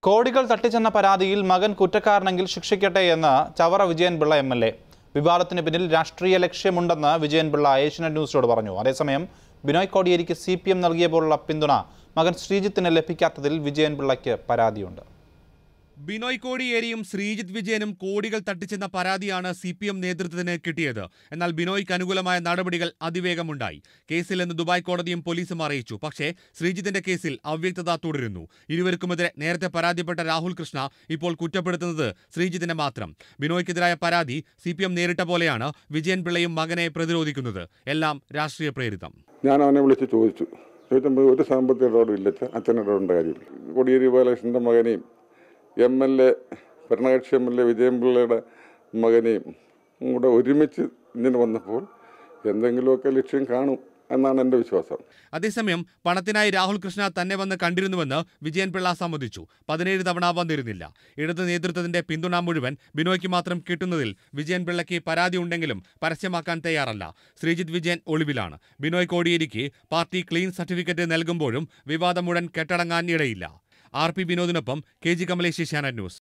കോടികൾ തട്ടിച്ചെന്ന പരാതിയിൽ മകൻ കുറ്റക്കാരനെങ്കിൽ ശിക്ഷിക്കട്ടെ എന്ന് Chavara Vijayan Pillai M L A വിവാദത്തിന് പിന്നിൽ രാഷ്ട്രീയ ലക്ഷ്യമുണ്ടെന്ന് വിജയൻ പിള്ള ഏഷ്യനെറ്റ് ന്യൂസിനോട് പറഞ്ഞു അതേസമയം ബിനോയ് കോടിയേരിക്ക് സി പി എം നൽകിയപ്പോഴുള്ള പിന്തുണ മകൻ ശ്രീജിത്തിന് ലഭിക്കാത്തതിൽ വിജയൻ പിള്ളയ്ക്ക് പരാതിയുണ്ട് ബിനോയ് കോടിയേരിയും ശ്രീജിത്ത് വിജയനും കോടികൾ തട്ടിച്ചെന്ന പരാതിയാണ് സി പി എം നേതൃത്വത്തിന് കിട്ടിയത് എന്നാൽ ബിനോയ്ക്ക് അനുകൂലമായ നടപടികൾ അതിവേഗമുണ്ടായി കേസിൽ നിന്ന് ദുബായ് കോടതിയും പോലീസും അറിയിച്ചു പക്ഷേ ശ്രീജിത്തിന്റെ കേസിൽ അവ്യക്തത തുടരുന്നു ഇരുവർക്കുമെതിരെ നേരത്തെ പരാതിപ്പെട്ട രാഹുൽ കൃഷ്ണ ഇപ്പോൾ കുറ്റപ്പെടുത്തുന്നത് ശ്രീജിത്തിനെ മാത്രം ബിനോയ്ക്കെതിരായ പരാതി സി പി എം നേരിട്ട പോലെയാണ് വിജയൻ പിള്ളയും മകനെ പ്രതിരോധിക്കുന്നത് എല്ലാം രാഷ്ട്രീയ പ്രേരിതം ഞാൻ അവനെ വിളിച്ച് ചോദിച്ചു ചോദിച്ചപ്പോൾ ഒരു സാമ്പത്തിക ഇടപാടും ഇല്ല അച്ഛൻ അച്ഛൻ ഇടപെടേണ്ട കാര്യമില്ല കോടിയേരി ബാലകൃഷ്ണൻ്റെ മകനെയും എം എൽ എ ഭരണകക്ഷി എം എൽ എ വിജയൻപിള്ളയുടെ മകനെയും കൂടെ ഒരുമിച്ച് ഇങ്ങനെ വന്നപ്പോൾ എന്തെങ്കിലുമൊക്കെ ലക്ഷ്യം കാണും എന്നാണ് എൻ്റെ വിശ്വാസം അതേസമയം പണത്തിനായി രാഹുൽ കൃഷ്ണ തന്നെ വന്ന് കണ്ടിരുന്നുവെന്ന് വിജയൻ പിള്ള സമ്മതിച്ചു പതിനേഴ് തവണ വന്നിരുന്നില്ല ഇടത് നേതൃത്വത്തിന്റെ പിന്തുണ മുഴുവൻ ബിനോയ്ക്ക് മാത്രം കിട്ടുന്നതിൽ വിജയൻ പിള്ളയ്ക്ക് പരാതി ഉണ്ടെങ്കിലും പരസ്യമാക്കാൻ തയ്യാറല്ല ശ്രീജിത്ത് വിജയൻ ഒളിവിലാണ് ബിനോയ് കോടിയേരിക്ക് പാർട്ടി ക്ലീൻ സർട്ടിഫിക്കറ്റ് നൽകുമ്പോഴും വിവാദം മുഴുവൻ കെട്ടടങ്ങാൻ ഇടയില്ല ആർ പി വിനോദിനൊപ്പം K G Kamalesh Asianet news